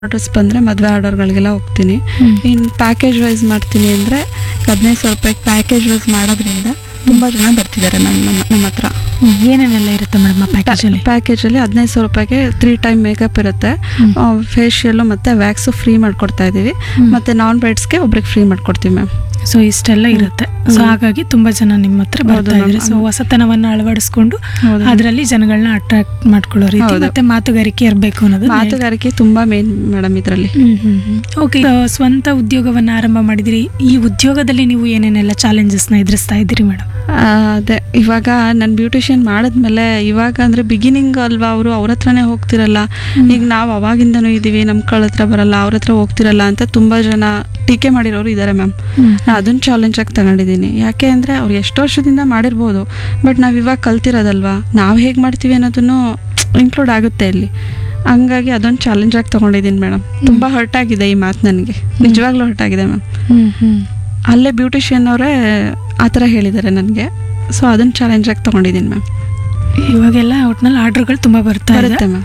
Orders ಬಂದರೆ ಮದುವೆ ಆರ್ಡರ್ಗಳಿಗೆಲ್ಲ ಹೋಗ್ತೀನಿ ಹ್ಮ್. ಇನ್ನು ಪ್ಯಾಕೇಜ್ ವೈಸ್ ಮಾಡ್ತೀನಿ ಅಂದರೆ ಹದಿನೈದು ಸಾವಿರ ರೂಪಾಯಿ ಪ್ಯಾಕೇಜ್ ವೈಸ್ ಮಾಡೋದ್ರಿಂದ ತುಂಬ ಜನ ಬರ್ತಿದ್ದಾರೆ ಮ್ಯಾಮ್ ನಮ್ಮ ನಮ್ಮ ಹತ್ರ ಹ್ಮ್. ಏನೇನೆಲ್ಲ ಇರುತ್ತೆ ಮೇಡಮ್ ಆ ಪ್ಯಾಕೇಜಲ್ಲಿ ಪ್ಯಾಕೇಜಲ್ಲಿ ಹದಿನೈದು ಸಾವಿರ ರೂಪಾಯಿಗೆ ತ್ರೀ ಟೈಮ್ ಮೇಕಪ್ ಇರುತ್ತೆ ಹ್ಮ್. ಫೇಶಿಯಲ್ಲು ಮತ್ತು ವ್ಯಾಕ್ಸು ಫ್ರೀ ಮಾಡ್ಕೊಡ್ತಾ ಇದ್ದೀವಿ ಹ್ಮ್. ಮತ್ತು ನಾನ್ ಬ್ರೈಡ್ಸ್ಗೆ ಒಬ್ರಿಗೆ ಫ್ರೀ ಮಾಡ್ಕೊಡ್ತೀವಿ ಮ್ಯಾಮ್ ಸೊ ಇಷ್ಟೆಲ್ಲ ಇರುತ್ತೆ ಸೊ ಹ್ಮ್. ಹಾಗಾಗಿ ತುಂಬಾ ಜನ ನಿಮ್ಮ ಹತ್ರ ಹೌದು ಬರ್ತಾ ma'am. ಇದ್ದಾರೆ ಸೊ ಹೊಸತನವನ್ನ ಅಳವಡಿಸ್ಕೊಂಡು ಹೌದು. ಅದರಲ್ಲಿ ಜನಗಳನ್ನ ಅಟ್ರಾಕ್ಟ್ ಮಾಡ್ಕೊಳ್ಳೋ ರೀತಿ ಹೌದು. ಮತ್ತೆ ಮಾತುಗಾರಿಕೆ ಇರಬೇಕು ಅನ್ನೋದು ಮಾತುಗಾರಿಕೆ ತುಂಬ ಮೇನ್ ಮೇಡಮ್ ಇದರಲ್ಲಿ ಓಕೆ ಸ್ವಂತ ಉದ್ಯೋಗವನ್ನ ಆರಂಭ ಮಾಡಿದಿರಿ ಈ ಉದ್ಯೋಗದಲ್ಲಿ ನೀವು ಏನೇನೆಲ್ಲ ಚಾಲೆಂಜಸ್ನ ಎದುರಿಸ್ತಾ ಇದ್ದೀರಿ ಮೇಡಮ್ ಅದೇ ಇವಾಗ ನಾನು ಬ್ಯೂಟಿಷಿಯನ್ ಮಾಡಿದ್ಮೇಲೆ ಇವಾಗ ಅಂದರೆ ಬಿಗಿನಿಂಗ್ ಅಲ್ವಾ ಅವರು ಅವ್ರ ಹತ್ರನೇ ಹೋಗ್ತಿರಲ್ಲ ಈಗ ನಾವು ಅವಾಗಿಂದನೂ ಇದ್ದೀವಿ ನಮ್ಮ ಕಳ ಹತ್ರ ಬರಲ್ಲ ಅವ್ರ ಹತ್ರ ಹೋಗ್ತಿರಲ್ಲ ಅಂತ ತುಂಬ ಜನ ಟೀಕೆ ಮಾಡಿರೋರು ಇದ್ದಾರೆ ಮ್ಯಾಮ್ ನಾನು ಅದನ್ನ ಚಾಲೆಂಜ್ ಆಗಿ ತಗೊಂಡಿದ್ದೀನಿ ಯಾಕೆ ಅಂದರೆ ಅವ್ರು ಎಷ್ಟು ವರ್ಷದಿಂದ ಮಾಡಿರ್ಬೋದು ಬಟ್ ನಾವು ಇವಾಗ ಕಲ್ತಿರೋದಲ್ವಾ ನಾವು ಹೇಗೆ ಮಾಡ್ತೀವಿ ಅನ್ನೋದನ್ನು ಇನ್ಕ್ಲೂಡ್ ಆಗುತ್ತೆ ಇಲ್ಲಿ ಹಂಗಾಗಿ ಅದೊಂದು ಚಾಲೆಂಜ್ ಆಗಿ ತೊಗೊಂಡಿದ್ದೀನಿ ಮೇಡಮ್ ತುಂಬ ಹರ್ಟ್ ಆಗಿದೆ ಈ ಮಾತು ನನಗೆ ನಿಜವಾಗ್ಲೂ ಹರ್ಟ್ ಆಗಿದೆ ಮ್ಯಾಮ್ ಅಲ್ಲೇ ಬ್ಯೂಟಿಷಿಯನ್ ಅವರೇ ಆ ಥರ ಹೇಳಿದ್ದಾರೆ ನನಗೆ ಸೊ ಅದನ್ನು ಚಾಲೆಂಜ್ ಆಗಿ ತೊಗೊಂಡಿದ್ದೀನಿ ಮ್ಯಾಮ್ ಇವಾಗೆಲ್ಲ ಒಟ್ನಲ್ಲಿ ಆರ್ಡರ್ಗಳು ತುಂಬಾ ಬರ್ತಾ ಇದೆ ಬರುತ್ತೆ ಮ್ಯಾಮ್